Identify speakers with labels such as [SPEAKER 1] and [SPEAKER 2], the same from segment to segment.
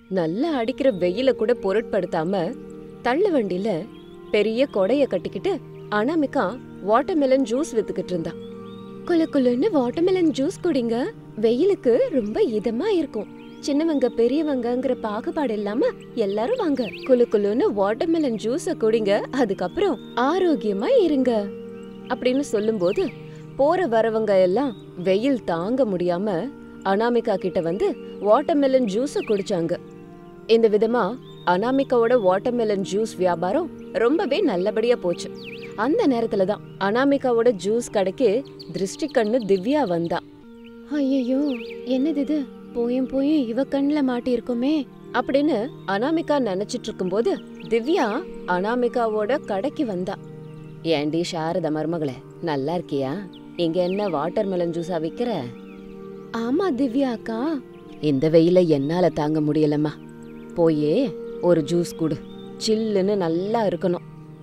[SPEAKER 1] நல்லா அடிக்கிற வெயில கூட பொருட்படுத்தாம தள்ளு வண்டியில பெரிய கொடைய கட்டிக்கிட்டு அனாமிகா வாட்டர்மெலன் ஜூஸ் வித்துக்கிட்டு இருந்தா குலு குலுன்னு வாட்டர்மெலன் ஜூஸ் குடிங்க வெயிலுக்கு ரொம்ப இதமா இருக்கும் சின்னவங்க பெரியவங்கங்கிற பாகுபாடு இல்லாம எல்லாரும் வாங்க குலு குலுன்னு வாட்டர்மெலன் ஜூஸ குடிங்க அதுக்கப்புறம் ஆரோக்கியமா இருங்க அப்படின்னு சொல்லும்போது போற வரவங்க எல்லாம் வெயில் தாங்க முடியாம அனாமிகா கிட்ட வந்து வாட்டர்மெலன் ஜூஸ குடிச்சாங்க இந்த விதமா அனாமிகாவோட வாட்டர்மெலன் ஜூஸ் வியாபாரம் ரொம்பவே நல்லபடியா போச்சு அந்த நேரத்துல தான் அனாமிகாவோட ஜூஸ் கடைக்கு திருஷ்டி கண்ணு திவ்யா வந்தா ஐயோ என்னது இது போயும் போயும் இவ கண்ணுல மாட்டி இருக்குமே அப்படின்னு அனாமிகா நினைச்சிட்டு இருக்கும்போது திவ்யா அனாமிகாவோட கடைக்கு வந்தா ஏண்டி சாரத மருமகளே நல்லா இருக்கியா இங்க என்ன வாட்டர்மெலன் ஜூஸா விக்கிற ஆமா திவ்யா அக்கா இந்த வெயில என்னால தாங்க முடியலம்மா போயே ஒரு ஜூஸ் குடு சில்லுன்னு நல்லா இருக்கணும்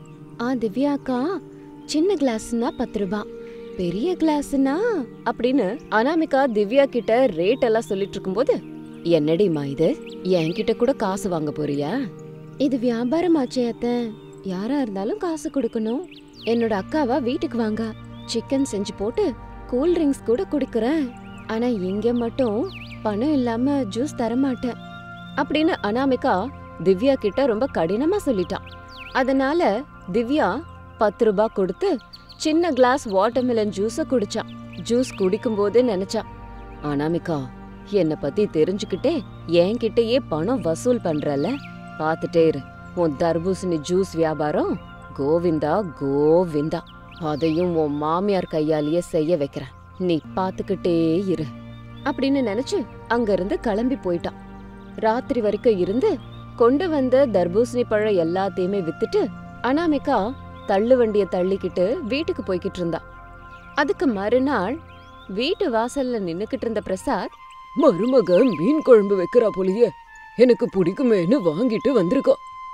[SPEAKER 1] ஆ திவ்யா அக்கா சின்ன கிளாஸ்னா பத்து ரூபா பெரிய கிளாஸ்னா அப்படின்னு அனாமிகா திவ்யா கிட்ட ரேட் எல்லாம் சொல்லிட்டு இருக்கும்போது என்னடிமா இது என்கிட்ட கூட காசு வாங்க போறியா இது வியாபாரம் ஆச்சே அத்த யாரா இருந்தாலும் காசு கொடுக்கணும் என்னோட அக்காவா வீட்டுக்கு வாங்க சிக்கன் செஞ்சு போட்டு கூல் ட்ரிங்க்ஸ் கூட குடிக்கிறேன் ஆனா இங்க மட்டும் பணம் இல்லாம ஜூஸ் தர மாட்டேன் அப்படின்னு அனாமிகா திவ்யா கிட்ட ரொம்ப கடினமா சொல்லிட்டான் அதனால திவ்யா பத்து ரூபாய் கொடுத்து சின்ன கிளாஸ் வாட்டர்மெலன் ஜூஸ குடிச்சான் ஜூஸ் குடிக்கும் போதே நினைச்சா அனாமிகா என்ன பத்தி தெரிஞ்சுக்கிட்டே என்கிட்டயே பணம் வசூல் பண்றல பாத்துட்டே இரு உன் தர்பூசணி ஜூஸ் வியாபாரம் கோவிந்தா கோவிந்தா அதையும் உன் மாமியார் கையாலேயே செய்ய வைக்கிறேன் நீ பாத்துக்கிட்டே இரு அப்படின்னு நினைச்சு அங்கிருந்து கிளம்பி போயிட்டான் ராத்திரி வரைக்கும் இருந்து கொண்டு வந்த தர்பூசணி பழம் எல்லாத்தையுமே வித்துட்டு அனாமிகா தள்ளு வண்டிய தள்ளிக்கிட்டு வீட்டுக்கு போய்கிட்டு இருந்தா அதுக்கு மறுநாள் வீட்டு வாசல்ல நின்னுக்கிட்டு இருந்த பிரசாத்
[SPEAKER 2] மருமக மீன் குழம்பு வைக்கிறா போலியே எனக்கு பிடிக்குமேன்னு வாங்கிட்டு வந்திருக்கா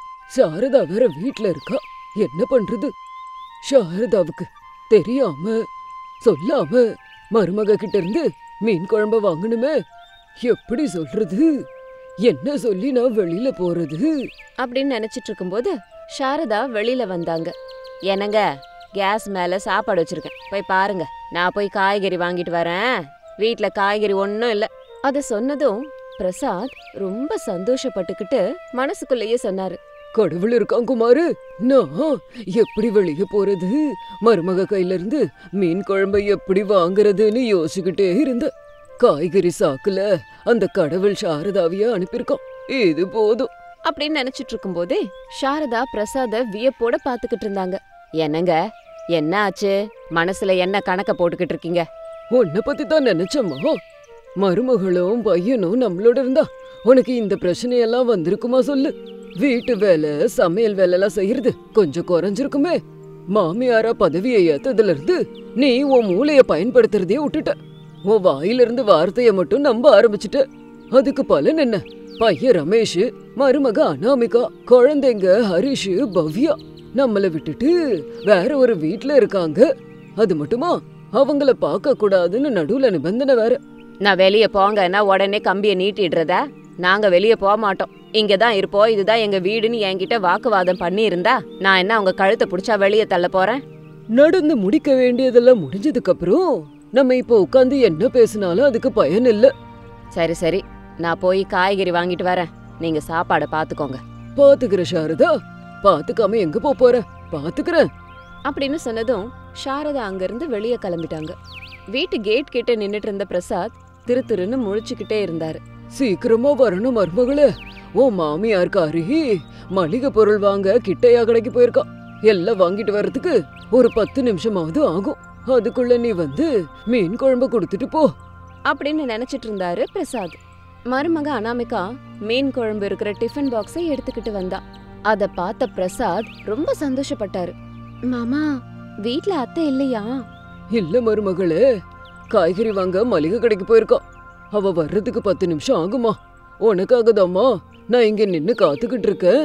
[SPEAKER 2] சாரதா வேற வீட்ல இருக்கா என்ன பண்றது சாரதாவுக்கு தெரியாம சொல்லாம மருமக கிட்ட இருந்து மீன் குழம்ப வாங்கணுமே எப்படி சொல்றது என்ன சொல்லி நான் வெளியில போறது
[SPEAKER 1] அப்படின்னு நினைச்சிட்டு இருக்கும்போது சாரதா வெளியில வந்தாங்க என்னங்க கேஸ் மேல சாப்பாடு வச்சிருக்கேன் போய் பாருங்க நான் போய் காய்கறி வாங்கிட்டு வரேன் வீட்ல காய்கறி ஒன்றும் இல்ல அத சொன்னதும் பிரசாத் ரொம்ப சந்தோஷப்பட்டுக்கிட்டு மனசுக்குள்ளேயே சொன்னாரு
[SPEAKER 2] கடவுள் இருக்கான் குமாரு நான் எப்படி வெளிய போறது மருமக கையில இருந்து மீன் குழம்பை எப்படி வாங்குறதுன்னு யோசிச்சுக்கிட்டே இருந்த காய்கறி சாக்குல அந்த கடவுள் சாரதாவிய அனுப்பியிருக்கான் இது போதும்
[SPEAKER 1] அப்படின்னு நினைச்சிட்டு இருக்கும்போதே சாரதா பிரசாத வியப்போட பாத்துக்கிட்டு இருந்தாங்க என்னங்க என்ன ஆச்சு மனசுல என்ன கணக்க போட்டுக்கிட்டு இருக்கீங்க
[SPEAKER 2] உன்னை பத்தி தான் நினைச்சம்மா மருமகளும் பையனும் நம்மளோட இருந்தா உனக்கு இந்த பிரச்சனையெல்லாம் வந்திருக்குமா சொல்லு வீட்டு வேலை சமையல் வேலை எல்லாம் செய்யறது கொஞ்சம் குறைஞ்சிருக்குமே மாமியாரா பதவியை ஏத்ததுல இருந்து நீ உன் மூளைய பயன்படுத்துறதே விட்டுட்ட உன் வாயிலிருந்து வார்த்தைய மட்டும் நம்ப ஆரம்பிச்சிட்ட அதுக்கு பலன் என்ன பையன் ரமேஷ் மருமக அனாமிகா குழந்தைங்க ஹரிஷ் பவ்யா நம்மள விட்டுட்டு வேற ஒரு வீட்ல இருக்காங்க அது மட்டுமா அவங்கள பார்க்க கூடாதுன்னு நடுவுல நிபந்தனை வேற
[SPEAKER 1] நான் வெளிய போங்கன்னா உடனே கம்பியை நீட்டிடுறதா நாங்க வெளிய போக மாட்டோம் இங்க தான் இருப்போம் இதுதான் எங்க வீடுன்னு என்கிட்ட வாக்குவாதம் பண்ணி இருந்தா நான் என்ன உங்க கழுத்தை பிடிச்சா வெளிய தள்ள போறேன்
[SPEAKER 2] நடந்து முடிக்க வேண்டியதெல்லாம் முடிஞ்சதுக்கு அப்புறம் நம்ம இப்போ உட்காந்து என்ன பேசினாலும் அதுக்கு பயன் இல்ல
[SPEAKER 1] சரி சரி நான் போய் காய்கறி வாங்கிட்டு வரேன் நீங்க சாப்பாடை பாத்துக்கோங்க
[SPEAKER 2] பாத்துக்கிற சாரதா பாத்துக்காம எங்க போப் போற பாத்துக்கிறேன்
[SPEAKER 1] அப்படின்னு சொன்னதும் சாரதா அங்கிருந்து வெளிய கிளம்பிட்டாங்க வீட்டு கேட் கிட்ட நின்னுட்டு இருந்த பிரசாத் திரு திருன்னு முழிச்சுக்கிட்டே இருந்தாரு
[SPEAKER 2] சீக்கிரமா வரணும் மருமகளே ஓ மாமியார்காரி மளிகை பொருள் வாங்க கிட்டையா கடைக்கு போயிருக்கா எல்லாம் வாங்கிட்டு வர்றதுக்கு ஒரு பத்து நிமிஷமாவது ஆகும் அதுக்குள்ள நீ வந்து மீன் குழம்பு கொடுத்துட்டு போ
[SPEAKER 1] அப்படின்னு நினைச்சிட்டு இருந்தாரு பிரசாத் மருமக அனாமிகா மீன் குழம்பு இருக்கிற டிஃபன் பாக்ஸை எடுத்துக்கிட்டு வந்தா அத பார்த்த பிரசாத் ரொம்ப சந்தோஷப்பட்டாரு மாமா வீட்ல அத்தை இல்லையா
[SPEAKER 2] இல்ல மருமகளே காய்கறி வாங்க மளிகை கடைக்கு போயிருக்கா அவ வர்றதுக்கு பத்து நிமிஷம் ஆகுமா உனக்காகதாம்மா நான் இங்க நின்னு காத்துக்கிட்டு இருக்கேன்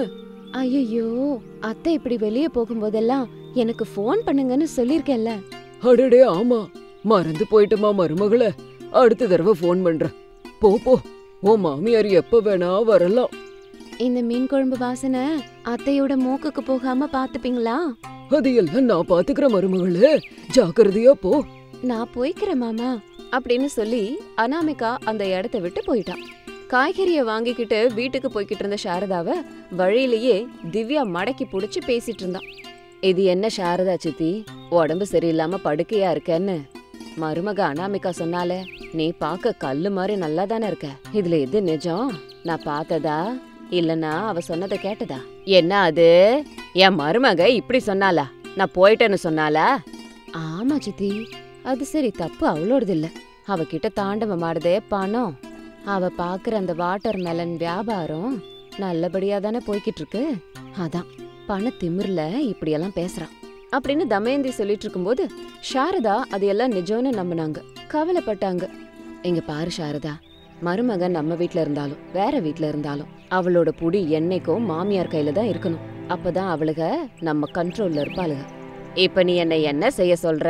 [SPEAKER 1] ஐயோ அத்தை இப்படி வெளியே போகும்போதெல்லாம் எனக்கு ஃபோன் பண்ணுங்கன்னு சொல்லிருக்கேன்ல
[SPEAKER 2] அடடே ஆமா மறந்து போயிட்டமா மருமகளே அடுத்த தடவை ஃபோன் பண்றேன் போ போ உன் மாமியார் எப்ப வேணா வரலாம்
[SPEAKER 1] இந்த மீன் குழம்பு வாசனை அத்தையோட மூக்குக்கு போகாம பாத்துப்பீங்களா
[SPEAKER 2] அது எல்லாம் நான் பாத்துக்கிற மருமகளே ஜாக்கிரதையா போ
[SPEAKER 1] நான் போய்க்கிறேன் மாமா அப்படின்னு சொல்லி அனாமிகா அந்த இடத்த விட்டு போயிட்டான் காய்கறிய வாங்கிக்கிட்டு வீட்டுக்கு போய்கிட்டு இருந்த சாரதாவ வழியிலேயே திவ்யா மடக்கி புடிச்சு பேசிட்டு இருந்தான் இது என்ன சாரதா சித்தி உடம்பு சரியில்லாம படுக்கையா இருக்கேன்னு மருமக அனாமிகா சொன்னாலே நீ பார்க்க கல்லு மாதிரி நல்லா தானே இருக்க இதுல எது நிஜம் நான் பார்த்ததா இல்லனா அவ சொன்னதை கேட்டதா என்ன அது என் மருமக இப்படி சொன்னாளா நான் போயிட்டேன்னு சொன்னாளா ஆமா சித்தி அது சரி தப்பு அவளோடது இல்ல அவகிட்ட தாண்டவம் ஆடுதே பணம் அவ பாக்குற அந்த வாட்டர் மெலன் வியாபாரம் நல்லபடியா தானே போய்கிட்டு இருக்கு அதான் பண திமிர்ல இப்படியெல்லாம் பேசுறான் அப்படின்னு தமயந்தி சொல்லிட்டு இருக்கும்போது சாரதா அது எல்லாம் நிஜம்னு நம்பினாங்க கவலைப்பட்டாங்க இங்க பாரு சாரதா மருமகன் நம்ம வீட்ல இருந்தாலும் வேற வீட்ல இருந்தாலும் அவளோட புடி என்னைக்கும் மாமியார் கையில தான் இருக்கணும் அப்பதான் அவளுக நம்ம கண்ட்ரோல்ல இருப்பாளுக இப்ப நீ என்ன என்ன செய்ய சொல்ற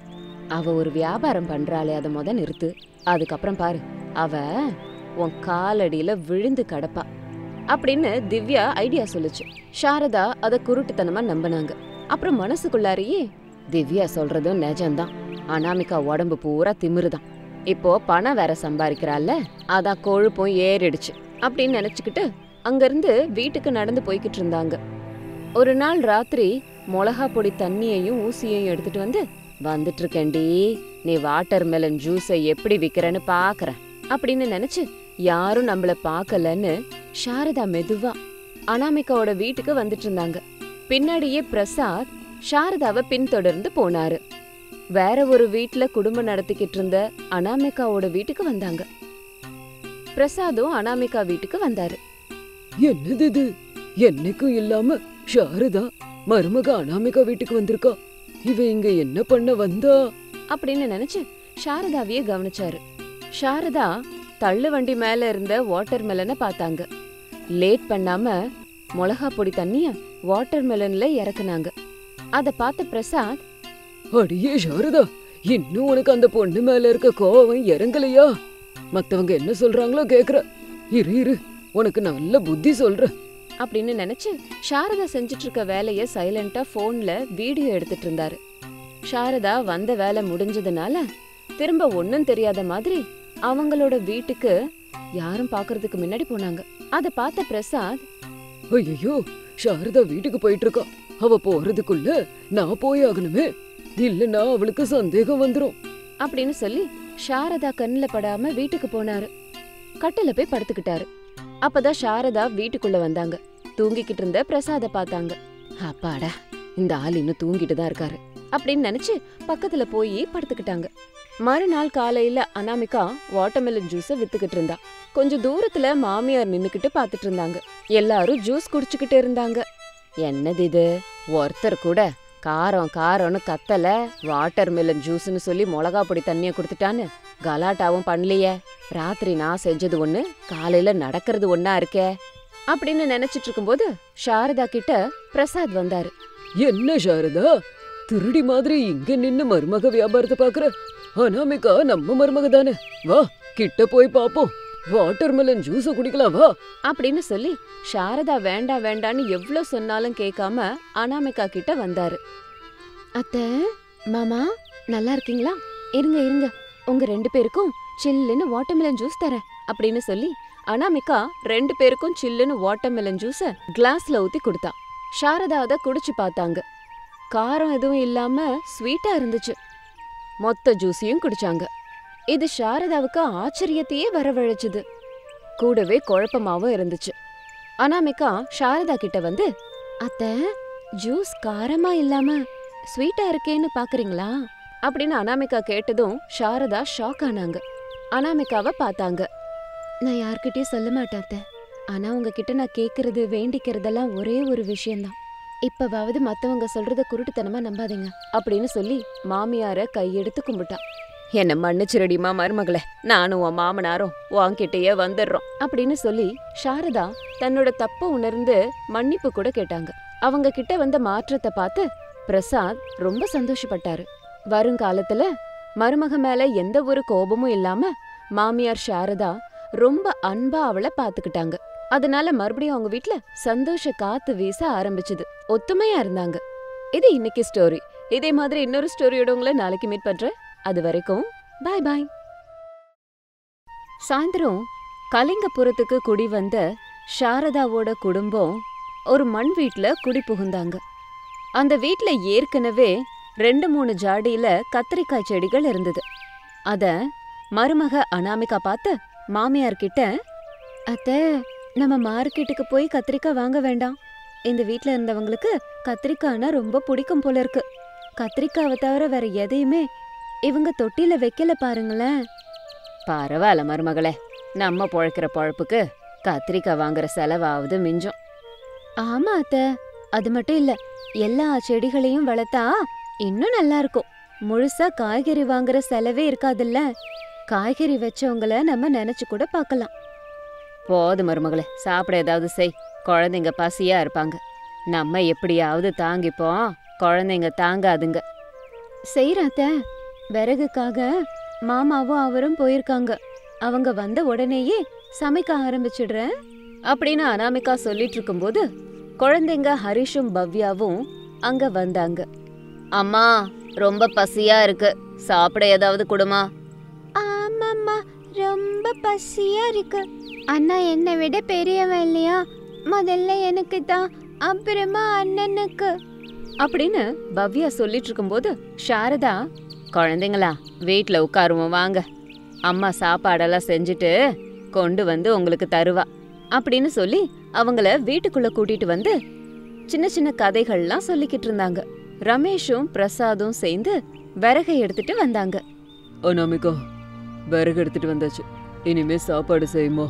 [SPEAKER 1] அவ ஒரு வியாபாரம் பண்றாளே அதை முத நிறுத்து அதுக்கப்புறம் பாரு அவ உன் காலடியில விழுந்து கிடப்பா அப்படின்னு திவ்யா ஐடியா சொல்லுச்சு சாரதா அத குருட்டுத்தனமா நம்பினாங்க அப்புறம் மனசுக்குள்ளாரையே திவ்யா சொல்றதும் நிஜம்தான் அனாமிகா உடம்பு பூரா திமிருதான் இப்போ பணம் வேற சம்பாதிக்கிறாள்ல அதான் கொழுப்பும் ஏறிடுச்சு அப்படின்னு நினைச்சுக்கிட்டு அங்கிருந்து வீட்டுக்கு நடந்து போய்கிட்டு இருந்தாங்க ஒரு நாள் ராத்திரி மிளகா பொடி தண்ணியையும் ஊசியையும் எடுத்துட்டு வந்து வந்துட்டு இருக்கேன்டி நீ வாட்டர் மெலன் ஜூஸை எப்படி விக்கிறேன்னு பாக்குறேன் அப்படின்னு நினைச்சு யாரும் நம்மள பார்க்கலன்னு சாரதா மெதுவா அனாமிகாவோட வீட்டுக்கு வந்துட்டு இருந்தாங்க பின்னாடியே பிரசாத் சாரதாவை பின்தொடர்ந்து போனாரு வேற ஒரு வீட்ல குடும்பம் நடத்திக்கிட்டு இருந்த அனாமிகாவோட வீட்டுக்கு வந்தாங்க பிரசாதும் அனாமிகா வீட்டுக்கு வந்தாரு
[SPEAKER 2] என்னது இது என்னைக்கும் இல்லாம சாரதா மருமக அனாமிகா வீட்டுக்கு வந்திருக்கா இவ இங்க என்ன பண்ண வந்தா
[SPEAKER 1] அப்படின்னு நினைச்சு சாரதாவையே கவனிச்சாரு சாரதா தள்ளு வண்டி மேல இருந்த வாட்டர் மெலனை பார்த்தாங்க லேட் பண்ணாம மிளகா பொடி தண்ணிய வாட்டர் மெலன்ல இறக்குனாங்க அத பார்த்த பிரசாத்
[SPEAKER 2] அடியே சாரதா இன்னும் உனக்கு அந்த பொண்ணு மேல இருக்க கோவம் இறங்கலையா மத்தவங்க என்ன சொல்றாங்களோ கேக்குற இரு இரு உனக்கு நல்ல புத்தி சொல்றேன்
[SPEAKER 1] அப்படின்னு நினைச்சு சாரதா செஞ்சுட்டு இருக்க வேலைய சைலண்டா போன்ல வீடியோ எடுத்துட்டு இருந்தாரு சாரதா வந்த வேலை முடிஞ்சதுனால திரும்ப ஒண்ணும் தெரியாத மாதிரி அவங்களோட வீட்டுக்கு யாரும் பாக்குறதுக்கு முன்னாடி போனாங்க அத பார்த்த பிரசாத்
[SPEAKER 2] ஐயோ சாரதா வீட்டுக்கு போயிட்டு இருக்கா அவ போறதுக்குள்ள நான் போய் ஆகணுமே இல்லன்னா அவளுக்கு சந்தேகம் வந்துரும்
[SPEAKER 1] அப்படின்னு சொல்லி சாரதா கண்ணுல படாம வீட்டுக்கு போனாரு கட்டில போய் படுத்துக்கிட்டாரு அப்பதான் சாரதா வீட்டுக்குள்ள வந்தாங்க தூங்கிக்கிட்டு இருந்த பிரசாத பார்த்தாங்க அப்பாடா இந்த ஆள் இன்னும் தூங்கிட்டு தான் இருக்காரு அப்படின்னு நினைச்சு பக்கத்துல போய் படுத்துக்கிட்டாங்க மறுநாள் காலையில அனாமிகா வாட்டர்மெலன் ஜூஸ வித்துக்கிட்டு இருந்தா கொஞ்சம் தூரத்துல மாமியார் நின்னுக்கிட்டு பாத்துட்டு இருந்தாங்க எல்லாரும் ஜூஸ் குடிச்சுக்கிட்டு இருந்தாங்க என்னது இது ஒருத்தர் கூட காரம் காரம்னு கத்தல வாட்டர் மெலன் ஜூஸ்னு சொல்லி மிளகா பொடி தண்ணிய கொடுத்துட்டான்னு கலாட்டாவும் பண்ணலையே ராத்திரி நான் செஞ்சது ஒண்ணு காலையில நடக்கிறது ஒண்ணா இருக்கே அப்படின்னு நினைச்சிட்டு இருக்கும்போது சாரதா கிட்ட பிரசாத் வந்தாரு
[SPEAKER 2] என்ன சாரதா திருடி மாதிரி இங்க நின்னு மருமக வியாபாரத்தை பாக்குற அனாமிகா நம்ம மருமக தானே வா கிட்ட போய் பாப்போம் வாட்டர் மெலன் ஜூஸ குடிக்கலாம் வா
[SPEAKER 1] அப்படின்னு சொல்லி சாரதா வேண்டாம் வேண்டான்னு எவ்ளோ சொன்னாலும் கேட்காம அனாமிகா கிட்ட வந்தாரு அத்தை மாமா நல்லா இருக்கீங்களா இருங்க இருங்க உங்க ரெண்டு பேருக்கும் சில்லுன்னு வாட்டர்மெலன் ஜூஸ் தரேன் அப்படின்னு சொல்லி அனாமிகா ரெண்டு பேருக்கும் சில்லுன்னு வாட்டர்மெலன் ஜூஸ கிளாஸ்ல ஊத்தி கொடுத்தா சாரதா அதை குடிச்சு பார்த்தாங்க காரம் எதுவும் இல்லாம ஸ்வீட்டா இருந்துச்சு மொத்த ஜூஸையும் குடிச்சாங்க இது சாரதாவுக்கு ஆச்சரியத்தையே வரவழைச்சுது கூடவே குழப்பமாவும் இருந்துச்சு அனாமிகா சாரதா கிட்ட வந்து அத்தை ஜூஸ் காரமா இல்லாம ஸ்வீட்டா இருக்கேன்னு பாக்குறீங்களா அப்படின்னு அனாமிகா கேட்டதும் சாரதா ஷாக் ஆனாங்க அனாமிகாவை பார்த்தாங்க நான் யார்கிட்டயும் சொல்ல மாட்டேன் அத்தை ஆனா உங்ககிட்ட நான் கேக்குறது வேண்டிக்கிறதெல்லாம் ஒரே ஒரு விஷயம்தான் இப்பவாவது மத்தவங்க சொல்றத குருட்டுத்தனமா நம்பாதீங்க அப்படின்னு சொல்லி மாமியார கையெடுத்து கும்பிட்டா என்ன மன்னிச்சிரடிமா மருமகளே நானும் உன் மாமனாரும் உன்கிட்டயே வந்துடுறோம் அப்படின்னு சொல்லி சாரதா தன்னோட தப்ப உணர்ந்து மன்னிப்பு கூட கேட்டாங்க அவங்க கிட்ட வந்த மாற்றத்தை பார்த்து பிரசாத் ரொம்ப சந்தோஷப்பட்டாரு வருங்காலத்துல மருமக மேல எந்த ஒரு கோபமும் இல்லாம மாமியார் சாரதா ரொம்ப அன்பா அவளை பாத்துக்கிட்டாங்க அதனால மறுபடியும் அவங்க வீட்ல சந்தோஷ காத்து வீச ஆரம்பிச்சது ஒத்துமையா இருந்தாங்க இது இன்னைக்கு ஸ்டோரி இதே மாதிரி இன்னொரு ஸ்டோரியோட உங்களை நாளைக்கு மீட் பண்றேன் அது வரைக்கும் பாய் பாய் சாயந்தரம் கலிங்கபுரத்துக்கு குடி வந்த சாரதாவோட குடும்பம் ஒரு மண் வீட்ல குடி புகுந்தாங்க அந்த வீட்ல ஏற்கனவே ரெண்டு மூணு ஜாடியில கத்திரிக்காய் செடிகள் இருந்தது அத மருமக அனாமிகா பார்த்து மாமியார் கிட்ட அத்த நம்ம மார்க்கெட்டுக்கு போய் கத்திரிக்காய் வாங்க வேண்டாம் இந்த வீட்ல இருந்தவங்களுக்கு கத்திரிக்காய்னா ரொம்ப பிடிக்கும் போல இருக்கு கத்திரிக்காவை தவிர வேற எதையுமே இவங்க தொட்டில வைக்கல பாருங்களேன் பரவாயில்ல மருமகளே நம்ம பொழைக்கிற பொழப்புக்கு கத்திரிக்காய் வாங்குற செலவாவது மிஞ்சும் ஆமா அத்த அது மட்டும் இல்ல எல்லா செடிகளையும் வளர்த்தா இன்னும் நல்லா இருக்கும் முழுசா காய்கறி வாங்குற செலவே இருக்காதுல்ல காய்கறி வச்சவங்கள நம்ம நினைச்சு கூட பார்க்கலாம் போது மருமகளே சாப்பிட ஏதாவது செய் குழந்தைங்க பசியா இருப்பாங்க நம்ம எப்படியாவது தாங்கிப்போம் குழந்தைங்க தாங்காதுங்க செய்யறாத்த விறகுக்காக மாமாவும் அவரும் போயிருக்காங்க அவங்க வந்த உடனேயே சமைக்க ஆரம்பிச்சிடுறேன் அப்படின்னு அனாமிகா சொல்லிட்டு இருக்கும்போது குழந்தைங்க ஹரிஷும் பவ்யாவும் அங்க வந்தாங்க அம்மா ரொம்ப பசியா இருக்கு சாப்பிட ஏதாவது கொடுமா ஆமாம்மா ரொம்ப பசியா இருக்கு அண்ணா என்னை விட பெரியவன் இல்லையா முதல்ல எனக்கு தான் அப்புறமா அண்ணனுக்கு அப்படின்னு பவ்யா சொல்லிட்டு இருக்கும்போது சாரதா குழந்தைங்களா வீட்ல உட்காருவோம் வாங்க அம்மா சாப்பாடெல்லாம் செஞ்சுட்டு கொண்டு வந்து உங்களுக்கு தருவா அப்படின்னு சொல்லி அவங்கள வீட்டுக்குள்ள கூட்டிட்டு வந்து சின்ன சின்ன கதைகள்லாம் சொல்லிக்கிட்டு இருந்தாங்க ரமேஷும் பிரசாதும் சேர்ந்து விறகை எடுத்துட்டு வந்தாங்க
[SPEAKER 2] அனாமிகா விறகு எடுத்துட்டு வந்தாச்சு இனிமே சாப்பாடு செய்யுமா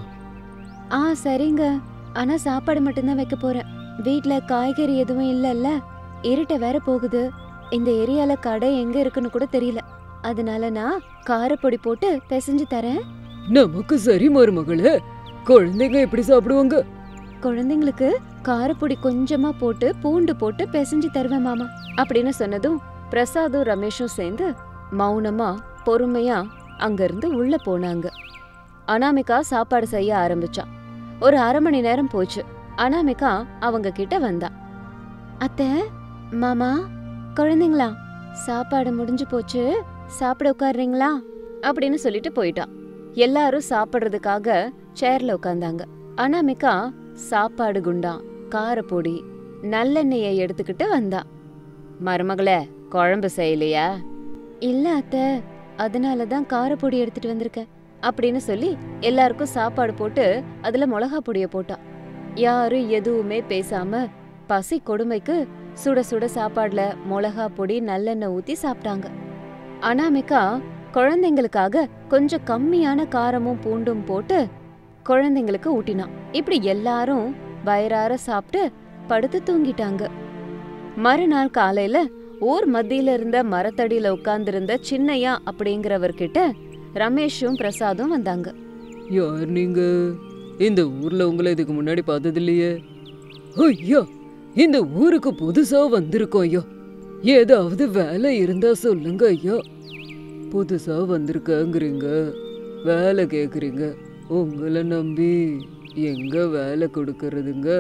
[SPEAKER 1] ஆ சரிங்க ஆனா சாப்பாடு மட்டும்தான் வைக்க போறேன் வீட்ல காய்கறி எதுவும் இல்லல்ல இருட்ட வேற போகுது இந்த ஏரியால கடை எங்க இருக்குன்னு கூட தெரியல அதனால நான் காரப்பொடி போட்டு பிசைஞ்சு தரேன்
[SPEAKER 2] நமக்கு சரி மருமகளே குழந்தைங்க எப்படி சாப்பிடுவாங்க
[SPEAKER 1] குழந்தைங்களுக்கு காரப்பொடி கொஞ்சமா போட்டு பூண்டு போட்டு பிசைஞ்சு தருவேன் மாமா அப்படின்னு சொன்னதும் பிரசாதும் ரமேஷும் சேர்ந்து மௌனமா பொறுமையா அங்கிருந்து உள்ள போனாங்க அனாமிகா சாப்பாடு செய்ய ஆரம்பிச்சா ஒரு அரை மணி நேரம் போச்சு அனாமிகா அவங்க கிட்ட வந்தா அத்தை மாமா குழந்தைங்களா சாப்பாடு முடிஞ்சு போச்சு சாப்பிட உட்காருறீங்களா அப்படின்னு சொல்லிட்டு போயிட்டா எல்லாரும் சாப்பிடுறதுக்காக சேர்ல உட்கார்ந்தாங்க அனாமிகா சாப்பாடு குண்டா காரப்பொடி நல்லெண்ணெயை எடுத்துக்கிட்டு வந்தா மருமகளே குழம்பு செய்யலையா இல்ல அத்தை அதனால தான் காரப்பொடி எடுத்துட்டு வந்திருக்கேன் அப்படின்னு சொல்லி எல்லாருக்கும் சாப்பாடு போட்டு அதுல மிளகா பொடிய போட்டா யாரும் எதுவுமே பேசாம பசி கொடுமைக்கு சுட சுட சாப்பாடுல மிளகா பொடி நல்லெண்ணெய் ஊத்தி சாப்பிட்டாங்க அனாமிகா குழந்தைங்களுக்காக கொஞ்சம் கம்மியான காரமும் பூண்டும் போட்டு குழந்தைங்களுக்கு ஊட்டினா இப்படி எல்லாரும் வயிறார சாப்பிட்டு படுத்து தூங்கிட்டாங்க மறுநாள் காலையில ஊர் மத்தியில இருந்த மரத்தடியில உட்கார்ந்திருந்த சின்னையா அப்படிங்கிறவர்கிட்ட ரமேஷும் பிரசாதும் வந்தாங்க
[SPEAKER 2] யார் நீங்க இந்த ஊர்ல உங்களை இதுக்கு முன்னாடி பார்த்தது இல்லையே ஐயா இந்த ஊருக்கு புதுசா வந்திருக்கோம் ஐயா ஏதாவது வேலை இருந்தா சொல்லுங்க ஐயா புதுசா வந்திருக்கங்கிறீங்க வேலை கேக்குறீங்க உங்களை நம்பி எங்க வேலை கொடுக்கறதுங்க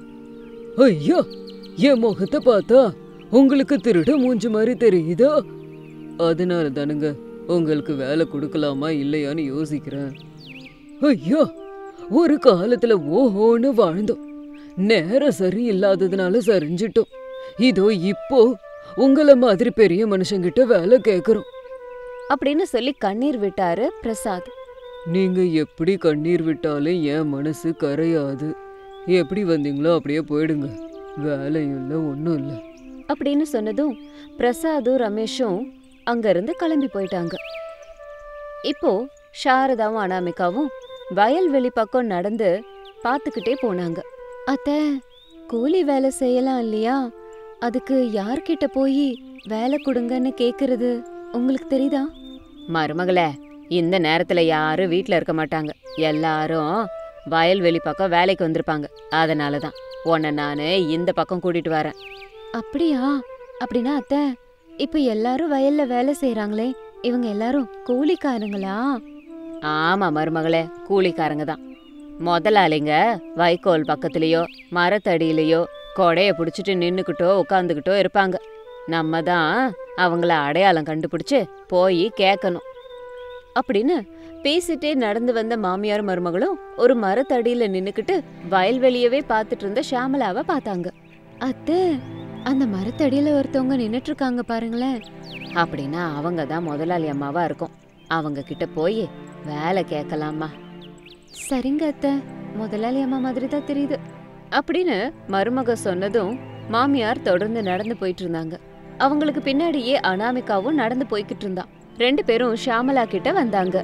[SPEAKER 2] ஐயா என் முகத்தை பார்த்தா உங்களுக்கு திருட மூஞ்சி மாதிரி தெரியுதா அதனால தானுங்க உங்களுக்கு வேலை கொடுக்கலாமா இல்லையான்னு யோசிக்கிறேன் ஐயோ ஒரு காலத்துல ஓஹோன்னு வாழ்ந்தோம் நேரம் சரியில்லாததுனால சரிஞ்சிட்டோம் இதோ இப்போ உங்கள மாதிரி பெரிய மனுஷங்கிட்ட வேலை கேக்குறோம்
[SPEAKER 1] அப்படின்னு சொல்லி கண்ணீர் விட்டாரு பிரசாத்
[SPEAKER 2] நீங்க எப்படி கண்ணீர் விட்டாலும் என் மனசு கரையாது எப்படி வந்தீங்களோ அப்படியே போயிடுங்க வேலையும் இல்லை ஒன்றும் இல்லை
[SPEAKER 1] அப்படின்னு சொன்னதும் பிரசாதும் ரமேஷும் அங்கிருந்து கிளம்பி போயிட்டாங்க இப்போ சாரதாவும் அனாமிகாவும் வயல்வெளி பக்கம் நடந்து பார்த்துக்கிட்டே போனாங்க அத்தை கூலி வேலை செய்யலாம் இல்லையா அதுக்கு யார்கிட்ட போய் வேலை கொடுங்கன்னு கேக்குறது உங்களுக்கு தெரியுதா மருமகளே இந்த நேரத்துல யாரும் வீட்ல இருக்க மாட்டாங்க எல்லாரும் வயல்வெளி பக்கம் வேலைக்கு வந்திருப்பாங்க அதனால தான் உன்னை நான் இந்த பக்கம் கூட்டிட்டு வரேன் அப்படியா அப்படின்னா அத்தை இப்ப எல்லாரும் வயல்ல வேலை செய்யறாங்களே இவங்க எல்லாரும் கூலிக்காரங்களா ஆமா மருமகளே கூலிக்காரங்க தான் முதலாளிங்க வைக்கோல் பக்கத்துலயோ மரத்தடியிலயோ கொடைய பிடிச்சிட்டு நின்னுக்கிட்டோ உட்காந்துக்கிட்டோ இருப்பாங்க நம்ம தான் அவங்கள அடையாளம் கண்டுபிடிச்சு போய் கேட்கணும் அப்படின்னு பேசிட்டே நடந்து வந்த மாமியார் மருமகளும் ஒரு மரத்தடியில நின்னுக்கிட்டு வயல்வெளியவே பார்த்துட்டு இருந்த ஷாமலாவை பார்த்தாங்க அத்தை அந்த மரத்தடியில ஒருத்தவங்க நின்னுட்டு இருக்காங்க பாருங்களேன் அப்படின்னா அவங்க தான் முதலாளி அம்மாவா இருக்கும் அவங்க கிட்ட போய் வேலை கேட்கலாமா சரிங்க அத்தை முதலாளி அம்மா மாதிரி தான் தெரியுது அப்படின்னு மருமக சொன்னதும் மாமியார் தொடர்ந்து நடந்து போயிட்டு இருந்தாங்க அவங்களுக்கு பின்னாடியே அனாமிகாவும் நடந்து போய்கிட்டு இருந்தா ரெண்டு பேரும் ஷாமலா கிட்ட வந்தாங்க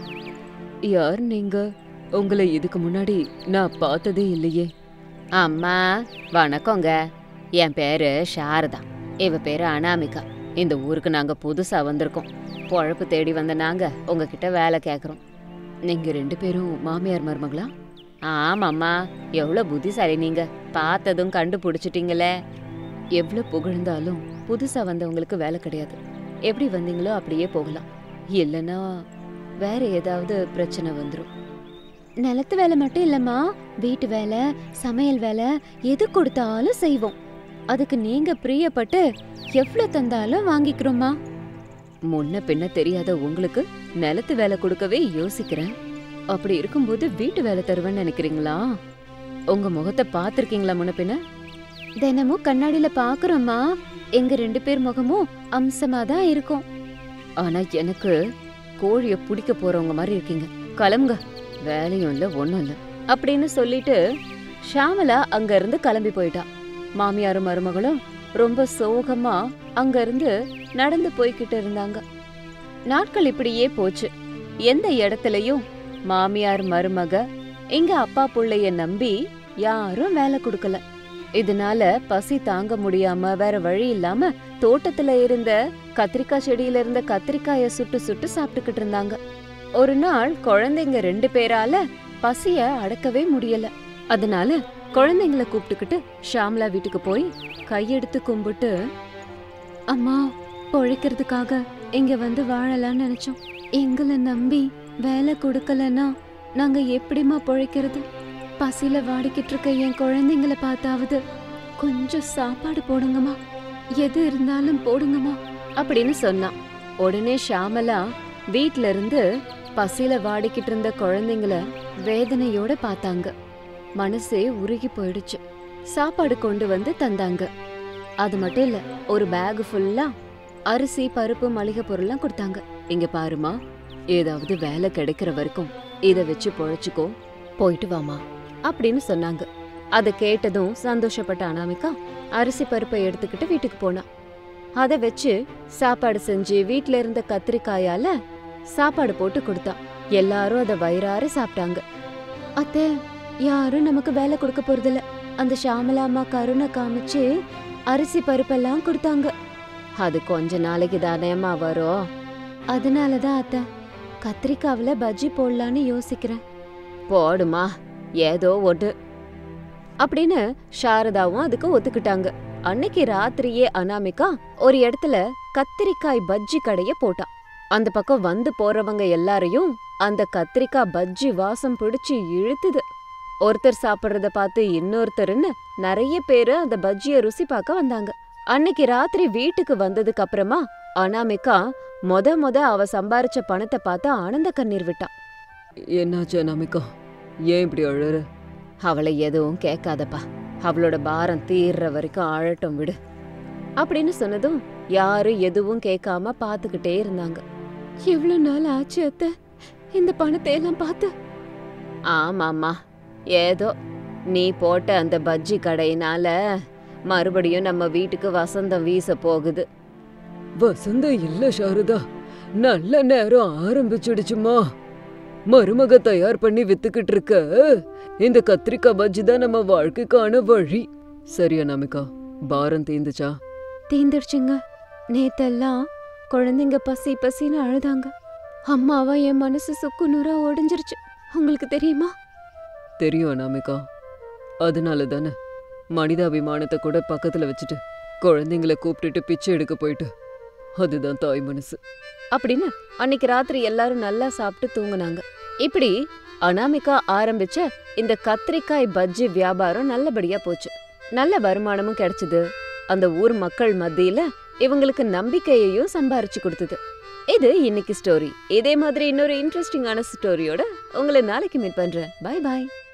[SPEAKER 2] யார் நீங்க உங்களை இதுக்கு முன்னாடி நான் பார்த்ததே இல்லையே
[SPEAKER 1] அம்மா வணக்கங்க என் பேரு சாரதா இவ பேரு அனாமிகா இந்த ஊருக்கு நாங்க புதுசா வந்திருக்கோம் பொழப்பு தேடி வந்த நாங்க உங்ககிட்ட வேலை கேக்குறோம்
[SPEAKER 2] நீங்க ரெண்டு பேரும் மாமியார் மருமகளா
[SPEAKER 1] ஆமாம்மா எவ்வளோ புத்திசாலி நீங்க பார்த்ததும் கண்டுபிடிச்சிட்டீங்களே
[SPEAKER 2] எவ்வளவு புகழ்ந்தாலும் புதுசா வந்தவங்களுக்கு வேலை கிடையாது எப்படி வந்தீங்களோ அப்படியே போகலாம் இல்லைன்னா வேற ஏதாவது பிரச்சனை வந்துடும்
[SPEAKER 1] நிலத்து வேலை மட்டும் இல்லம்மா வீட்டு வேலை சமையல் வேலை எது கொடுத்தாலும் செய்வோம் அதுக்கு நீங்க பிரியப்பட்டு எவ்வளோ தந்தாலும் வாங்கிக்கிறோம்மா
[SPEAKER 2] முன்ன பின்ன தெரியாத உங்களுக்கு நிலத்து வேலை கொடுக்கவே யோசிக்கிறேன் அப்படி இருக்கும்போது வீட்டு வேலை தருவேன்னு நினைக்கிறீங்களா உங்க முகத்தை பார்த்திருக்கீங்களா முன்ன பின்ன
[SPEAKER 1] தினமும் கண்ணாடியில பாக்குறோம்மா எங்க ரெண்டு பேர் முகமும் அம்சமா தான் இருக்கும்
[SPEAKER 2] ஆனா எனக்கு கோழிய பிடிக்க போறவங்க மாதிரி இருக்கீங்க கிளம்புங்க வேலையும் இல்ல ஒண்ணும் இல்ல
[SPEAKER 1] அப்படின்னு சொல்லிட்டு ஷாமலா அங்க இருந்து கிளம்பி போயிட்டா
[SPEAKER 2] மாமியாரும் மருமகளும் ரொம்ப சோகமா
[SPEAKER 1] அங்க இருந்து நடந்து போய்கிட்டு இருந்தாங்க நாட்கள் இப்படியே போச்சு எந்த இடத்துலயும் மாமியார் மருமக எங்க அப்பா புள்ளைய நம்பி யாரும் வேலை கொடுக்கல இதனால பசி தாங்க முடியாம வேற வழி இல்லாம தோட்டத்துல இருந்த கத்திரிக்காய் செடியில இருந்த கத்திரிக்காய சுட்டு சுட்டு சாப்பிட்டுக்கிட்டு இருந்தாங்க ஒரு நாள் குழந்தைங்க ரெண்டு பேரால பசிய அடக்கவே முடியல அதனால குழந்தைங்கள கூப்பிட்டுக்கிட்டு ஷாம்லா வீட்டுக்கு போய் கையெடுத்து கும்பிட்டு அம்மா பொழைக்கிறதுக்காக இங்க வந்து வாழலாம்னு நினைச்சோம் எங்களை நம்பி வேலை கொடுக்கலன்னா நாங்க எப்படிம்மா பொழைக்கிறது பசியில வாடிக்கிட்டு இருக்க என் குழந்தைங்கள பார்த்தாவது கொஞ்சம் சாப்பாடு போடுங்கம்மா எது இருந்தாலும் போடுங்கம்மா அப்படின்னு சொன்னான் உடனே ஷாமலா வீட்ல இருந்து பசியில வாடிக்கிட்டு இருந்த குழந்தைங்கள வேதனையோட பார்த்தாங்க மனசே உருகி போயிடுச்சு சாப்பாடு கொண்டு வந்து தந்தாங்க அது மட்டும் இல்ல ஒரு பேக் ஃபுல்லா அரிசி பருப்பு மளிகை பொருள்லாம் கொடுத்தாங்க இங்க பாருமா ஏதாவது வேலை கிடைக்கிற வரைக்கும் இத வச்சு பொழைச்சுக்கோ போயிட்டு வாமா அப்படின்னு சொன்னாங்க அத கேட்டதும் சந்தோஷப்பட்ட அனாமிகா அரிசி பருப்பை எடுத்துக்கிட்டு வீட்டுக்கு போனா அத வச்சு சாப்பாடு செஞ்சு வீட்ல இருந்த கத்திரிக்காயால சாப்பாடு போட்டு கொடுத்தா எல்லாரும் அத வயிறார சாப்பிட்டாங்க அத்தை யாரும் நமக்கு வேலை கொடுக்க போறதில்ல அந்த ஷாமலா அம்மா கருணை காமிச்சு அரிசி பருப்பெல்லாம் கொடுத்தாங்க அது கொஞ்ச நாளைக்கு தானேம்மா வரும் அதனாலதான் அத்தை கத்திரிக்காவுல பஜ்ஜி போடலான்னு யோசிக்கிறேன் போடுமா ஏதோ ஒட்டு அப்படின்னு சாரதாவும் அதுக்கு ஒத்துக்கிட்டாங்க அன்னைக்கு ராத்திரியே அனாமிகா ஒரு இடத்துல கத்திரிக்காய் பஜ்ஜி கடைய போட்டா அந்த பக்கம் வந்து போறவங்க எல்லாரையும் அந்த கத்திரிக்காய் பஜ்ஜி வாசம் பிடிச்சு இழுத்துது ஒருத்தர் சாப்பிடுறத பார்த்து இன்னொருத்தர்னு நிறைய பேரு அந்த பஜ்ஜிய ருசி பார்க்க வந்தாங்க அன்னைக்கு ராத்திரி வீட்டுக்கு வந்ததுக்கு அப்புறமா அனாமிகா மொத மொத அவ சம்பாரிச்ச பணத்தை பார்த்து ஆனந்த கண்ணீர் விட்டா
[SPEAKER 2] என்னாச்சு அனாமிகா ஏன் இப்படி அழற
[SPEAKER 1] அவளை எதுவும் கேட்காதப்பா அவளோட பாரம் தீர்ற வரைக்கும் அழட்டும் விடு அப்படின்னு சொன்னதும் யாரும் எதுவும் கேட்காம பாத்துக்கிட்டே இருந்தாங்க எவ்வளவு நாள் ஆச்சு அத்தை இந்த பணத்தை எல்லாம் பார்த்து ஆமாம்மா ஏதோ நீ போட்ட அந்த பஜ்ஜி கடையினால மறுபடியும் நம்ம வீட்டுக்கு வசந்தம் வீச போகுது
[SPEAKER 2] வசந்தம் இல்ல சாரதா நல்ல நேரம் ஆரம்பிச்சிடுச்சுமா மருமக தயார் பண்ணி வித்துக்கிட்டு இருக்க இந்த கத்திரிக்காய் பஜ்ஜி தான் நம்ம வாழ்க்கைக்கான வழி சரியா நமிகா பாரம் தீந்துச்சா
[SPEAKER 1] தீந்துடுச்சுங்க நேத்தெல்லாம் குழந்தைங்க பசி பசின்னு அழுதாங்க அம்மாவா என் மனசு சுக்கு நூறா உடைஞ்சிருச்சு உங்களுக்கு தெரியுமா
[SPEAKER 2] தெரியும் அனாமிகா அதனால தானே மனிதாபிமானத்தை கூட பக்கத்துல வச்சுட்டு குழந்தைங்கள கூப்பிட்டுட்டு பிச்சை எடுக்க போயிட்டு அதுதான் தாய் மனசு
[SPEAKER 1] அப்படின்னு அன்னைக்கு ராத்திரி எல்லாரும் நல்லா சாப்பிட்டு தூங்குனாங்க இப்படி அனாமிகா ஆரம்பிச்ச இந்த கத்திரிக்காய் பஜ்ஜி வியாபாரம் நல்லபடியா போச்சு நல்ல வருமானமும் கிடைச்சது அந்த ஊர் மக்கள் மத்தியில இவங்களுக்கு நம்பிக்கையையும் சம்பாரிச்சு கொடுத்தது இது இன்னைக்கு ஸ்டோரி இதே மாதிரி இன்னொரு இன்ட்ரெஸ்டிங்கான ஸ்டோரியோட உங்களை நாளைக்கு மீட் பண்றேன் பை பாய்